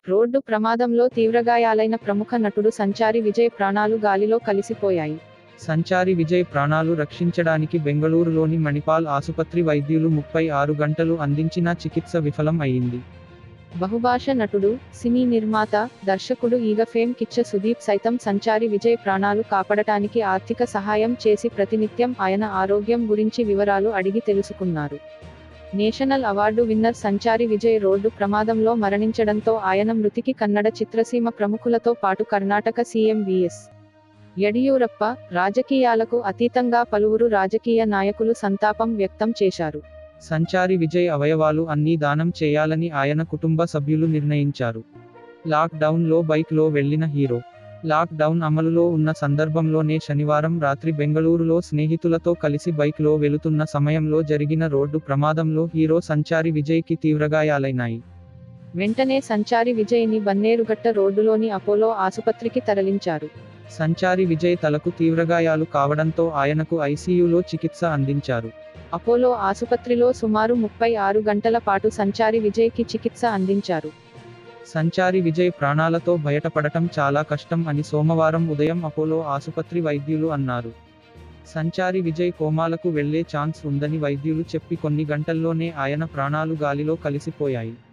road ప్రమాదంలో తీవ్రగాయాలైన ప్రముఖ నటుడు సంచారి విజయ్ ప్రాణాలు గాలిలో కలిసిపోయాయి సంచారి విజయ్ ప్రాణాలు రక్షించడానికి బెంగళూరులోని మణిపాల్ ఆసుపత్రి వైద్యులు ముప్పై ఆరు గంటలు అందించిన చికిత్స విఫలం అయింది బహుభాష నటుడు సినీ నిర్మాత దర్శకుడు ఈగ ఫేమ్ కిచ్చ సుదీప్ సైతం సంచారి విజయ్ ప్రాణాలు కాపాడటానికి ఆర్థిక సహాయం చేసి ప్రతినిత్యం ఆయన ఆరోగ్యం గురించి వివరాలు అడిగి తెలుసుకున్నారు national award winner Sanchari Vijay road ప్రమాదంలో మరణించడంతో ఆయన మృతికి కన్నడ చిత్రసీమ ప్రముఖులతో పాటు కర్ణాటక సీఎం విఎస్ యడియూరప్ప రాజకీయాలకు అతీతంగా పలువురు రాజకీయ నాయకులు సంతాపం వ్యక్తం చేశారు సంచారి విజయ్ అవయవాలు అన్నీ దానం చేయాలని ఆయన కుటుంబ సభ్యులు నిర్ణయించారు లాక్ డౌన్లో బైక్లో వెళ్లిన హీరో లాక్ డౌన్ అమలులో ఉన్న సందర్భంలోనే శనివారం రాత్రి బెంగళూరులో స్నేహితులతో కలిసి బైక్లో వెళుతున్న సమయంలో జరిగిన రోడ్డు ప్రమాదంలో హీరో సంచారి విజయ్కి తీవ్రగాయాలైనాయి వెంటనే సంచారి విజయ్ని బన్నేరుగట్ట రోడ్డులోని అపోలో ఆసుపత్రికి తరలించారు సంచారి విజయ్ తలకు తీవ్రగాయాలు కావడంతో ఆయనకు ఐసీయూలో చికిత్స అందించారు అపోలో ఆసుపత్రిలో సుమారు ముప్పై ఆరు గంటల పాటు సంచారి విజయ్కి చికిత్స అందించారు సంచారి విజయ్ ప్రాణాలతో బయటపడటం చాలా కష్టం అని సోమవారం ఉదయం అపోలో ఆసుపత్రి వైద్యులు అన్నారు సంచారి విజయ్ కోమాలకు వెళ్లే ఛాన్స్ ఉందని వైద్యులు చెప్పి కొన్ని గంటల్లోనే ఆయన ప్రాణాలు గాలిలో కలిసిపోయాయి